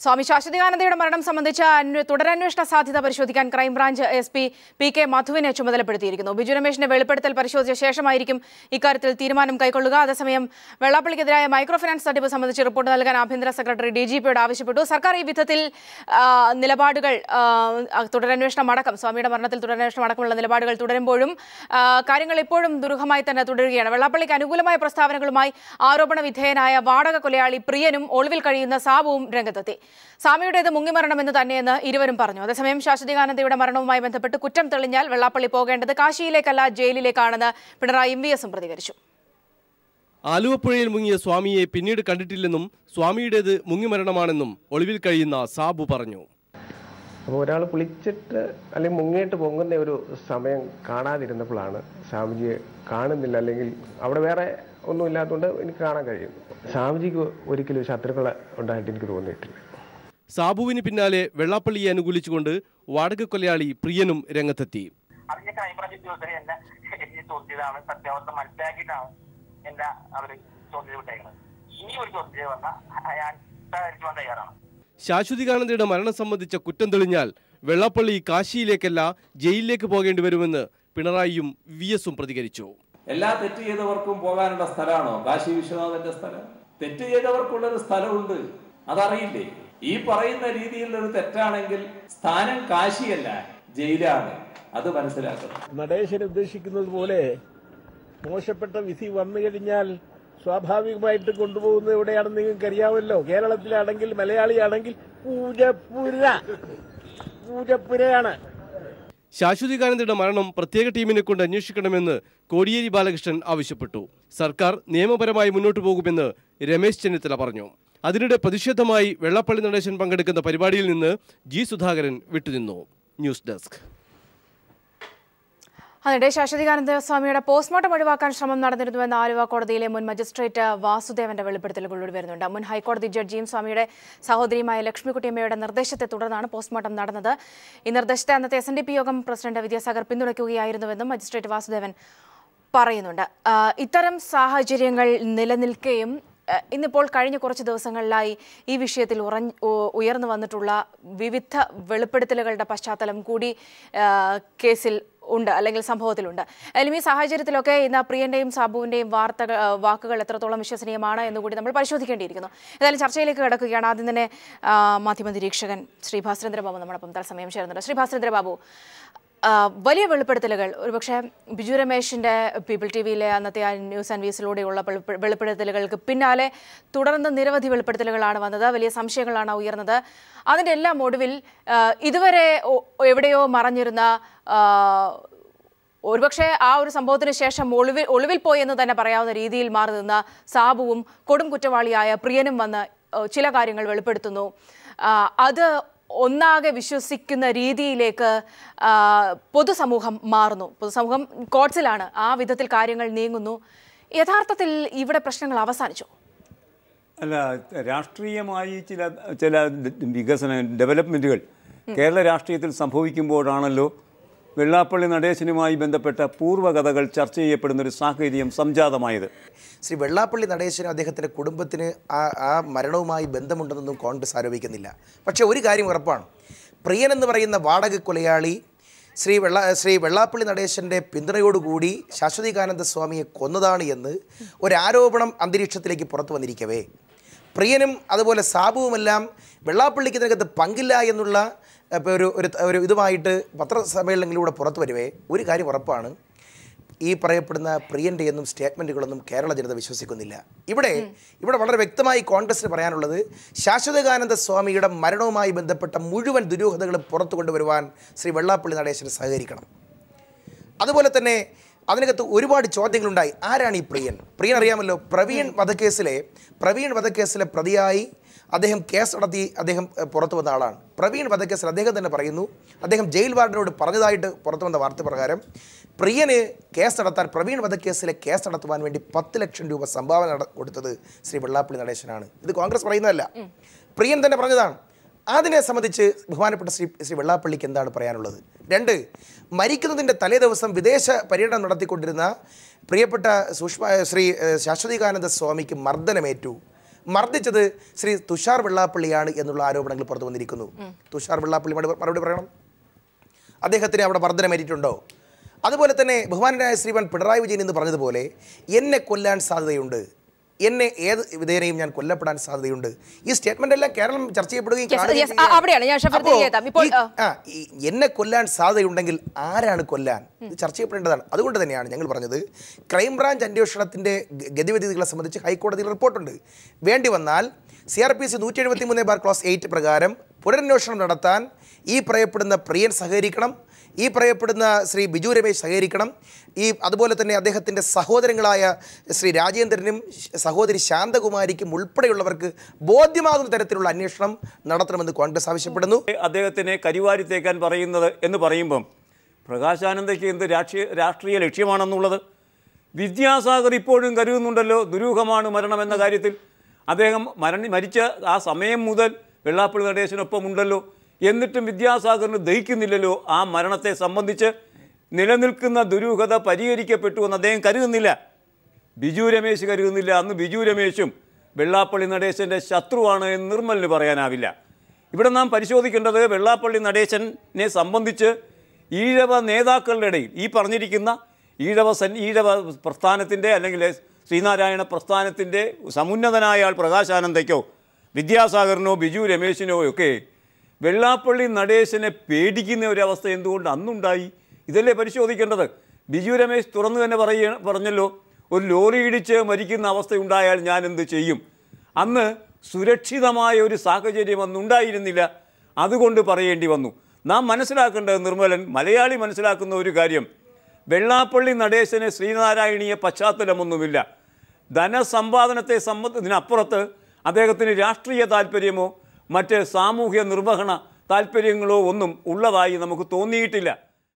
സ്വാമി ശാശ്വതികാനന്ദയുടെ മരണം സംബന്ധിച്ച അന്വ- തുടരന്വേഷണ സാധ്യത പരിശോധിക്കാൻ crime branch S P P K മധുവിനെ ചുമതലപ്പെടുത്തിയിരിക്കുന്നു ബിജു രമേശിന്റെ വെളിപ്പെടുത്തൽ പരിശോധിച്ച ശേഷമായിരിക്കും ഇക്കാര്യത്തിൽ തീരുമാനം കൈക്കൊള്ളുക അതേസമയം വെള്ളാപ്പള്ളിക്കെതിരായ മൈക്രോ ഫിനാൻസ് തട്ടിപ്പ് സംബന്ധിച്ച് റിപ്പോർട്ട് നൽകാൻ ആഭ്യന്തര സെക്രട്ടറി ഡി ജി പിയോട് ആവശ്യപ്പെട്ടു സർക്കാർ ഈ വിധത്തിൽ ആ, നിലപാടുകൾ ആ, തുടരന്വേഷണം അടക്കം സ്വാമിയുടെ മരണത്തിൽ തുടരന്വേഷണം അടക്കമുള്ള നിലപാടുകൾ തുടരുമ്പോഴും ആ, കാര്യങ്ങൾ ഇപ്പോഴും ദുരൂഹമായി തന്നെ തുടരുകയാണ് വെള്ളാപ്പള്ളിക്ക് അനുകൂലമായ പ്രസ്താവനകളുമായി ആരോപണ വിധേയനായ വാടക കൊലയാളി പ്രിയനും ഒളിവിൽ കഴിയുന്ന സാബുവും രംഗത്തെത്തി സ്വാമിയുടേത് മുങ്ങിമരണമെന്ന് തന്നെയെന്ന് ഇരുവരും പറഞ്ഞു അതേസമയം ശാശ്വതികാനന്ദയുടെ മരണവുമായി ബന്ധപ്പെട്ട് കുറ്റം തെളിഞ്ഞാൽ വെള്ളാപ്പള്ളി പോകേണ്ടത് കാശിയിലേക്കല്ല ജയിലിലേക്കാണെന്ന് പിണറായി എം വി എസും പ്രതികരിച്ചു ആലുവപ്പുഴയിൽ മുങ്ങിയ സ്വാമിയെ പിന്നീട് കണ്ടിട്ടില്ലെന്നും സ്വാമിയുടേത് മുങ്ങിമരണമാണെന്നും ഒളിവിൽ കഴിയുന്ന സാബു പറഞ്ഞു അപ്പോൾ ഒരാൾ കുളിച്ചിട്ട് അല്ലെങ്കിൽ മുങ്ങിയിട്ട് പൊങ്ങുന്ന ഒരു സമയം കാണാതിരുന്നപ്പോഴാണ് സ്വാമിജിയെ കാണുന്നില്ല അല്ലെങ്കിൽ അവിടെ വേറെ ഒന്നും ഇല്ലാത്തതുകൊണ്ട് എനിക്ക് കാണാൻ കഴിയുന്നു സ്വാമിജിക്ക് ഒരിക്കലും ശത്രുക്കളെ ഉണ്ടായിട്ട് എനിക്ക് തോന്നിയിട്ടില്ല സാബുവിന് പിന്നാലെ വെള്ളാപ്പള്ളിയെ അനുകൂലിച്ചുകൊണ്ട് വാടക കൊലയാളി പ്രിയനും രംഗത്തെത്തി അതിന്റെ ക്രൈംബ്രാഞ്ച് ഉദ്യോഗസ്ഥരെ എന്നെ എന്നെ ചോദ്യം ചെയ്താണ് സത്യാവസ്ഥ മനസ്സിലാക്കിയിട്ടാണ് എന്നെ അവര് ചോദ്യം ചെയ്ത് വിട്ടേക്കുന്നത് ഇനി ഒരു ചോദ്യം ചെയ്ത് വന്നാൽ ഞാൻ സഹകരിക്കുവാൻ തയ്യാറാണ് ശാശ്വതികാനന്ദയുടെ മരണം സംബന്ധിച്ച കുറ്റം തെളിഞ്ഞാൽ വെള്ളാപ്പള്ളി കാശിയിലേക്കല്ല ജയിലിലേക്ക് പോകേണ്ടി വരുമെന്ന് പിണറായിയും വി എസും പ്രതികരിച്ചു എല്ലാ തെറ്റ് ചെയ്തവർക്കും പോകാനുള്ള സ്ഥലമാണോ കാശി വിശ്വനാഥന്റെ സ്ഥലം തെറ്റ് ചെയ്തവർക്കുള്ളൊരു സ്ഥലമുണ്ട് അതറിയില്ലേ ഈ പറയുന്ന രീതിയിലുള്ള ഒരു തെറ്റാണെങ്കിൽ സ്ഥാനം കാശിയല്ല ജയിലാണ് അത് മനസ്സിലാക്കണം നടേശൻ ഉദ്ദേശിക്കുന്നത് പോലെ മോശപ്പെട്ട വിധി വന്നു കഴിഞ്ഞാൽ സ്വാഭാവികമായിട്ട് കൊണ്ടുപോകുന്നത് എവിടെയാണെന്ന് നിങ്ങൾക്ക് അറിയാമല്ലോ കേരളത്തിലാണെങ്കിൽ മലയാളിയാണെങ്കിൽ പൂജപ്പുര പൂജപ്പുരയാണ് ശാശ്വതികാനന്ദയുടെ മരണം പ്രത്യേക ടീമിനെ കൊണ്ട് അന്വേഷിക്കണമെന്ന് കോടിയേരി ബാലകൃഷ്ണൻ ആവശ്യപ്പെട്ടു സർക്കാർ നിയമപരമായി മുന്നോട്ടു പോകുമെന്ന് രമേശ് ചെന്നിത്തല പറഞ്ഞു അതിനിടെ പ്രതിഷേധമായി വെള്ളാപ്പള്ളി നടേശൻ പങ്കെടുക്കുന്ന പരിപാടിയിൽ നിന്ന് ജി സുധാകരൻ വിട്ടുനിന്നു ന്യൂസ് ഡെസ്ക് അതിനിടെ ശാശ്വതികാനന്ദ സ്വാമിയുടെ പോസ്റ്റ്മോർട്ടം ഒഴിവാക്കാൻ ശ്രമം നടന്നിരുന്നുവെന്ന് ആലുവ കോടതിയിലെ മുൻ മജിസ്ട്രേറ്റ് വാസുദേവന്റെ വെളിപ്പെടുത്തലുകളോട് വരുന്നുണ്ട് മുൻ ഹൈക്കോടതി ജഡ്ജിയും സ്വാമിയുടെ സഹോദരിയുമായ ലക്ഷ്മിക്കുട്ടിയമ്മയുടെ നിർദ്ദേശത്തെ തുടർന്നാണ് പോസ്റ്റ്മോർട്ടം നടന്നത് ഈ നിർദ്ദേശത്തെ അന്നത്തെ എസ് എൻ ഡി പി യോഗം പ്രസിഡന്റ് വിദ്യാസാഗർ പിന്തുണയ്ക്കുകയായിരുന്നുവെന്നും മജിസ്ട്രേറ്റ് വാസുദേവൻ പറയുന്നുണ്ട് ആ, ഇത്തരം സാഹചര്യങ്ങൾ നിലനിൽക്കുകയും ആ, ഇന്നിപ്പോൾ കഴിഞ്ഞ കുറച്ച് ദിവസങ്ങളിലായി ഈ വിഷയത്തിൽ ഉറഞ്ഞ് ഉ- ഉയർന്നു വന്നിട്ടുള്ള വിവിധ വെളിപ്പെടുത്തലുകളുടെ പശ്ചാത്തലം കൂടി ആ, കേസിൽ ഉണ്ട് അല്ലെങ്കിൽ സംഭവത്തിലുണ്ട് അതിലും ഈ സാഹചര്യത്തിലൊക്കെ ഇന്ന് പ്രിയന്റെയും സാബുവിന്റെയും വാർത്തകൾ ആ, വാക്കുകൾ എത്രത്തോളം വിശ്വസനീയമാണ് എന്നുകൂടി നമ്മൾ പരിശോധിക്കേണ്ടിയിരിക്കുന്നു ഏതായാലും ചർച്ചയിലേക്ക് കിടക്കുകയാണ് ആദ്യം തന്നെ ആ, മാധ്യമ നിരീക്ഷകൻ ശ്രീ ഭാസ്കരേന്ദ്ര ബാബു നമ്മോടൊപ്പം തത്സമയം ചേരുന്നുണ്ട് ശ്രീ ഭാസ്കരേന്ദ്ര ബാബു ആ, വലിയ വെളിപ്പെടുത്തലുകൾ ഒരുപക്ഷെ ബിജു രമേശിന്റെ പീപ്പിൾ ടി വിയിലെ അന്നത്തെ ആ ന്യൂസ് ആൻഡ് വ്യൂസിലൂടെയുള്ള വെളിപ്പെ- വെളിപ്പെടുത്തലുകൾക്ക് പിന്നാലെ തുടർന്ന് നിരവധി വെളിപ്പെടുത്തലുകളാണ് വന്നത് വലിയ സംശയങ്ങളാണ് ഉയർന്നത് അതിൻ്റെ എല്ലാം ഒടുവിൽ ആ, ഇതുവരെ ഒ- എവിടെയോ മറഞ്ഞിരുന്ന ആ, ഒരുപക്ഷെ ആ ഒരു സംഭവത്തിന് ശേഷം ഒളിവിൽ ഒളിവിൽ പോയി എന്ന് തന്നെ പറയാവുന്ന രീതിയിൽ മാറി നിന്ന സാബുവും കൊടും കുറ്റവാളിയായ പ്രിയനും വന്ന് ഏഹ്, ചില കാര്യങ്ങൾ വെളിപ്പെടുത്തുന്നു ആ, അത് ഒന്നാകെ വിശ്വസിക്കുന്ന രീതിയിലേക്ക് ആ, പൊതുസമൂഹം മാറുന്നു പൊതുസമൂഹം കോട്സിലാണ് ആ വിധത്തിൽ കാര്യങ്ങൾ നീങ്ങുന്നു യഥാർത്ഥത്തിൽ ഇവിടെ പ്രശ്നങ്ങൾ അവസാനിച്ചു അല്ല രാഷ്ട്രീയമായി ചില ചില വികസന ഡെവലപ്മെൻറ്റുകൾ കേരള രാഷ്ട്രീയത്തിൽ സംഭവിക്കുമ്പോഴാണല്ലോ വെള്ളാപ്പള്ളി നടേശനുമായി ബന്ധപ്പെട്ട പൂർവ്വകഥകൾ ചർച്ച ചെയ്യപ്പെടുന്ന ഒരു സാഹചര്യം സംജാതമായത് ശ്രീ വെള്ളാപ്പള്ളി നടേശനും അദ്ദേഹത്തിൻ്റെ കുടുംബത്തിന് ആ ആ മരണവുമായി ബന്ധമുണ്ടെന്നൊന്നും കോൺഗ്രസ് ആരോപിക്കുന്നില്ല പക്ഷേ ഒരു കാര്യം ഉറപ്പാണ് പ്രിയൻ എന്ന് പറയുന്ന വാടക കൊലയാളി ശ്രീ വെള്ള ശ്രീ വെള്ളാപ്പള്ളി നടേശൻ്റെ പിന്തുണയോടുകൂടി ശാശ്വതികാനന്ദ സ്വാമിയെ കൊന്നതാണ് എന്ന് ഒരാരോപണം അന്തരീക്ഷത്തിലേക്ക് പുറത്തു വന്നിരിക്കവേ പ്രിയനും അതുപോലെ സാബുവുമെല്ലാം വെള്ളാപ്പള്ളിക്ക് ഇതിനകത്ത് പങ്കില്ല എന്നുള്ള ഇപ്പോൾ ഒരു ഒരു ഒരു ഇതുമായിട്ട് പത്രസമ്മേളനങ്ങളിലൂടെ പുറത്തു വരുവേ ഒരു കാര്യം ഉറപ്പാണ് ഈ പറയപ്പെടുന്ന പ്രിയൻ്റെ ഒന്നും സ്റ്റേറ്റ്മെൻറ്റുകളൊന്നും കേരള ജനത വിശ്വസിക്കുന്നില്ല ഇവിടെ ഇവിടെ വളരെ വ്യക്തമായി കോൺഗ്രസിന് പറയാനുള്ളത് ശാശ്വതകാനന്ദ സ്വാമിയുടെ മരണവുമായി ബന്ധപ്പെട്ട മുഴുവൻ ദുരൂഹതകളും പുറത്തു കൊണ്ടുവരുവാൻ ശ്രീ വെള്ളാപ്പള്ളി നടേശന് സഹകരിക്കണം അതുപോലെ തന്നെ അതിനകത്ത് ഒരുപാട് ചോദ്യങ്ങളുണ്ടായി ആരാണ് ഈ പ്രിയൻ പ്രിയൻ അറിയാമല്ലോ പ്രവീൺ വധക്കേസിലെ പ്രവീൺ വധക്കേസിലെ പ്രതിയായി അദ്ദേഹം കേസ് നടത്തി അദ്ദേഹം എഹ്, പുറത്തു വന്ന ആളാണ് പ്രവീൺ വധക്കേസിൽ അദ്ദേഹം തന്നെ പറയുന്നു അദ്ദേഹം ജയിൽ വാർഡനോട് പറഞ്ഞതായിട്ട് പുറത്തു വന്ന വാർത്ത പ്രകാരം പ്രിയന് കേസ് നടത്താൻ പ്രവീൺ വധക്കേസിലെ കേസ് നടത്തുവാൻ വേണ്ടി പത്ത് ലക്ഷം രൂപ സംഭാവന നട- കൊടുത്തത് ശ്രീ വെള്ളാപ്പള്ളി നടേശനാണ് ഇത് കോൺഗ്രസ് പറയുന്നതല്ല പ്രിയൻ തന്നെ പറഞ്ഞതാണ് അതിനെ സംബന്ധിച്ച് ബഹുമാനപ്പെട്ട ശ്രീ ശ്രീ വെള്ളാപ്പള്ളിക്ക് എന്താണ് പറയാനുള്ളത് രണ്ട് മരിക്കുന്നതിൻ്റെ തലേ ദിവസം വിദേശ പര്യടനം നടത്തിക്കൊണ്ടിരുന്ന പ്രിയപ്പെട്ട സുഷ്മ ശ്രീ ഏഹ്, ശാശ്വതികാനന്ദ സ്വാമിക്ക് മർദ്ദനമേറ്റു മർദ്ദിച്ചത് ശ്രീ തുഷാർ വെള്ളാപ്പള്ളിയാണ് എന്നുള്ള ആരോപണങ്ങൾ പുറത്തു വന്നിരിക്കുന്നു തുഷാർ വെള്ളാപ്പള്ളി മറുപടി മറുപടി പറയണം അദ്ദേഹത്തിന് അവിടെ മർദ്ദനമേറ്റിട്ടുണ്ടോ അതുപോലെ തന്നെ ബഹുമാനായ ശ്രീമാൻ പിണറായി വിജയൻ എന്ന് പറഞ്ഞതുപോലെ എന്നെ കൊല്ലാൻ സാധ്യതയുണ്ട് എന്നെ ഏത് വിധേനയും ഞാൻ കൊല്ലപ്പെടാൻ സാധ്യതയുണ്ട് ഈ സ്റ്റേറ്റ്മെന്റ് എല്ലാം കേരളം ചർച്ച ചെയ്യപ്പെടുകയും Yes, കാണുകയും yes, ആ, അവിടെയാണ് ഞാൻ ഷഫീർ അപ്പോ തിരികെ എത്താം. ഇപ്പോൾ, ഈ- ആ, ഈ എന്നെ കൊല്ലാൻ സാധ്യതയുണ്ടെങ്കിൽ ആരാണ് കൊല്ലാൻ ഇത് ചർച്ച ചെയ്യപ്പെടേണ്ടതാണ് അതുകൊണ്ട് തന്നെയാണ് ഞങ്ങൾ പറഞ്ഞത് ക്രൈംബ്രാഞ്ച് അന്വേഷണത്തിന്റെ ഗ- ഗതിവിധികളെ സംബന്ധിച്ച് ഹൈക്കോടതിയിൽ റിപ്പോർട്ടുണ്ട് വേണ്ടി വന്നാൽ സി ആർ പി സി നൂറ്റി എഴുപത്തി മൂന്ന് ബാർ ക്ലോസ് എയ്റ്റ് പ്രകാരം പുനരന്വേഷണം നടത്താൻ ഈ പറയപ്പെടുന്ന പ്രിയൻ സഹകരിക്കണം ഈ പറയപ്പെടുന്ന ശ്രീ ബിജു രമേശ് സഹകരിക്കണം ഈ അതുപോലെ തന്നെ അദ്ദേഹത്തിൻ്റെ സഹോദരങ്ങളായ ശ്രീ രാജേന്ദ്രനും ശ- സഹോദരി ശാന്തകുമാരിക്കും ഉൾപ്പെടെയുള്ളവർക്ക് ബോധ്യമാകുന്ന തരത്തിലുള്ള അന്വേഷണം നടത്തണമെന്ന് കോൺഗ്രസ് ആവശ്യപ്പെടുന്നു അദ്ദേഹത്തിനെ കരിവാരി തേക്കാൻ പറയുന്നത് എന്ന് പറയുമ്പം പ്രകാശാനന്ദയ്ക്ക് എന്ത് രാഷ്ട്രീയ രാഷ്ട്രീയ ലക്ഷ്യമാണെന്നുള്ളത് വിദ്യാസാഗർ ഇപ്പോഴും കരുതുന്നുണ്ടല്ലോ ദുരൂഹമാണ് മരണം എന്ന കാര്യത്തിൽ അദ്ദേഹം മരണി മരിച്ച ആ സമയം മുതൽ വെള്ളാപ്പള്ളി നടേശനൊപ്പം ഉണ്ടല്ലോ എന്നിട്ടും വിദ്യാസാഗറിന് ദഹിക്കുന്നില്ലല്ലോ ആ മരണത്തെ സംബന്ധിച്ച് നിലനിൽക്കുന്ന ദുരൂഹത പരിഹരിക്കപ്പെട്ടു എന്ന് അദ്ദേഹം കരുതുന്നില്ല ബിജു രമേശ് കരുതുന്നില്ല അന്ന് ബിജു രമേശും വെള്ളാപ്പള്ളി നടേശൻ്റെ ശത്രുവാണ് എന്ന് നിർമ്മലിന് പറയാനാവില്ല ഇവിടെ നാം പരിശോധിക്കേണ്ടത് വെള്ളാപ്പള്ളി നടേശനെ സംബന്ധിച്ച് ഈഴവ നേതാക്കളുടെ ഇടയിൽ ഈ പറഞ്ഞിരിക്കുന്ന ഈഴവ സൻ ഈഴവ പ്രസ്ഥാനത്തിൻ്റെ അല്ലെങ്കിൽ ശ്രീനാരായണ പ്രസ്ഥാനത്തിൻ്റെ സമുന്നതനായ ആൾ പ്രകാശാനന്ദയ്ക്കോ വിദ്യാസാഗറിനോ ബിജു രമേശിനോ ഒക്കെ വെള്ളാപ്പള്ളി നടേശനെ പേടിക്കുന്ന ഒരവസ്ഥ എന്തുകൊണ്ട് അന്നുണ്ടായി ഇതല്ലേ പരിശോധിക്കേണ്ടത് ബിജു രമേശ് തുറന്നു തന്നെ പറയ പറഞ്ഞല്ലോ ഒരു ലോറി ഇടിച്ച് മരിക്കുന്ന അവസ്ഥയുണ്ടായാൽ ഞാൻ എന്ത് ചെയ്യും അന്ന് സുരക്ഷിതമായ ഒരു സാഹചര്യം അന്നുണ്ടായിരുന്നില്ല അതുകൊണ്ട് പറയേണ്ടി വന്നു നാം മനസ്സിലാക്കേണ്ടത് നിർമ്മലൻ മലയാളി മനസ്സിലാക്കുന്ന ഒരു കാര്യം വെള്ളാപ്പള്ളി നടേശന് ശ്രീനാരായണീയ പശ്ചാത്തലമൊന്നുമില്ല ധനസമ്പാദനത്തെ സംബന്ധിച്ചതിനപ്പുറത്ത് അദ്ദേഹത്തിന് രാഷ്ട്രീയ താല്പര്യമോ മറ്റ് സാമൂഹ്യ നിർവഹണ താല്പര്യങ്ങളോ ഒന്നും ഉള്ളതായി നമുക്ക് തോന്നിയിട്ടില്ല